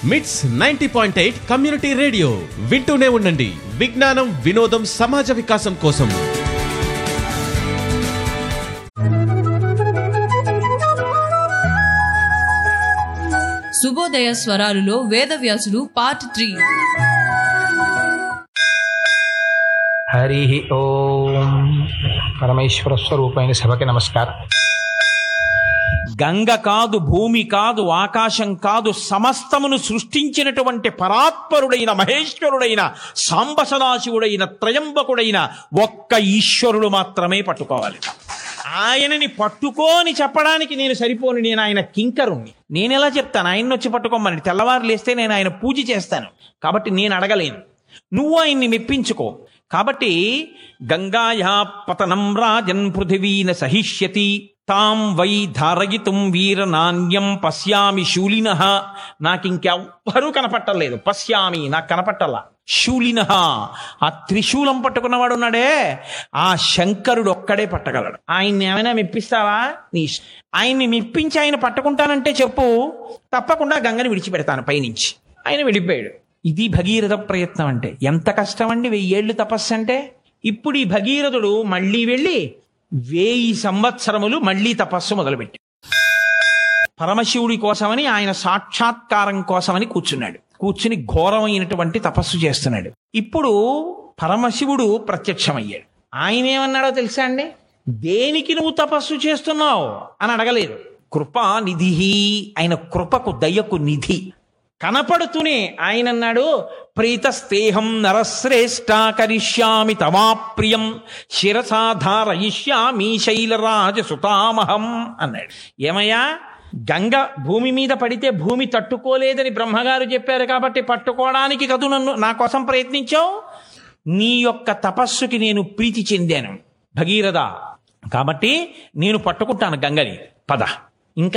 మిట్స్ ninety point eight community radio వింటూనే ఉండండి విజ్ఞానం వినోదం సమాజ వికాసం కోసం శుభోదయ స్వరాలులో వేదవ్యాసుడు పార్ట్ త్రీ హరి ఓం పరమేశ్వర స్వరూపమైన సభకి నమస్కారం గంగ కాదు భూమి కాదు ఆకాశం కాదు సమస్తమును సృష్టించినటువంటి పరాత్పరుడైన మహేశ్వరుడైన సాంబ సదాశివుడైన త్రయంబకుడైన ఒక్క ఈశ్వరుడు మాత్రమే పట్టుకోవాలి ఆయనని పట్టుకోని చెప్పడానికి నేను సరిపోను నేను ఆయన కింకరుణ్ణి నేను ఎలా చెప్తాను ఆయన్ని వచ్చి పట్టుకోమని తెల్లవారు లేస్తే నేను ఆయన పూజ చేస్తాను కాబట్టి నేను అడగలేను నువ్వు ఆయన్ని మెప్పించుకో కాబట్టి గంగాయా పతనం రాజన్ పృథివీన సహిష్యతి తాం వై ధారయితుం వీర నాణ్యం పశ్యామి శూలిన నాకింకెవ్వరూ కనపట్టలేదు పశ్యామి నాకు కనపట్టల్లా శూలిన ఆ త్రిశూలం పట్టుకున్నవాడు ఉన్నాడే ఆ శంకరుడు ఒక్కడే పట్టగలడు ఆయన్ని ఏమైనా మెప్పిస్తావా నీ ఇష్టం. ఆయన్ని మెప్పించి ఆయన పట్టుకుంటానంటే చెప్పు తప్పకుండా గంగని విడిచిపెడతాను పైనుంచి ఆయన వెళ్ళిపోయాడు ఇది భగీరథ ప్రయత్నం అంటే ఎంత కష్టం అండి వెయ్యేళ్ళు తపస్సు అంటే ఇప్పుడు ఈ భగీరథుడు మళ్ళీ వెళ్ళి వేయి సంవత్సరములు మళ్ళీ తపస్సు మొదలుపెట్టి పరమశివుడి కోసమని ఆయన సాక్షాత్కారం కోసమని కూర్చున్నాడు కూర్చుని ఘోరమైనటువంటి తపస్సు చేస్తున్నాడు ఇప్పుడు పరమశివుడు ప్రత్యక్షమయ్యాడు ఆయన ఏమన్నాడో తెలుసా అండి దేనికి నువ్వు తపస్సు చేస్తున్నావు అని అడగలేదు కృపా నిధి ఆయన కృపకు దయకు నిధి కనపడుతూనే ఆయన అన్నాడు ప్రీతస్తేహం నరశ్రేష్ట కరిష్యామి తమాప్రియం శిరసాధారయిష్యామి శైలరాజ సుతామహం అన్నాడు ఏమయ్యా గంగ భూమి మీద పడితే భూమి తట్టుకోలేదని బ్రహ్మగారు చెప్పారు కాబట్టి పట్టుకోవడానికి కదూ నన్ను నా కోసం ప్రయత్నించావు నీ యొక్క తపస్సుకి నేను ప్రీతి చెందాను భగీరథ కాబట్టి నేను పట్టుకుంటాను గంగని పద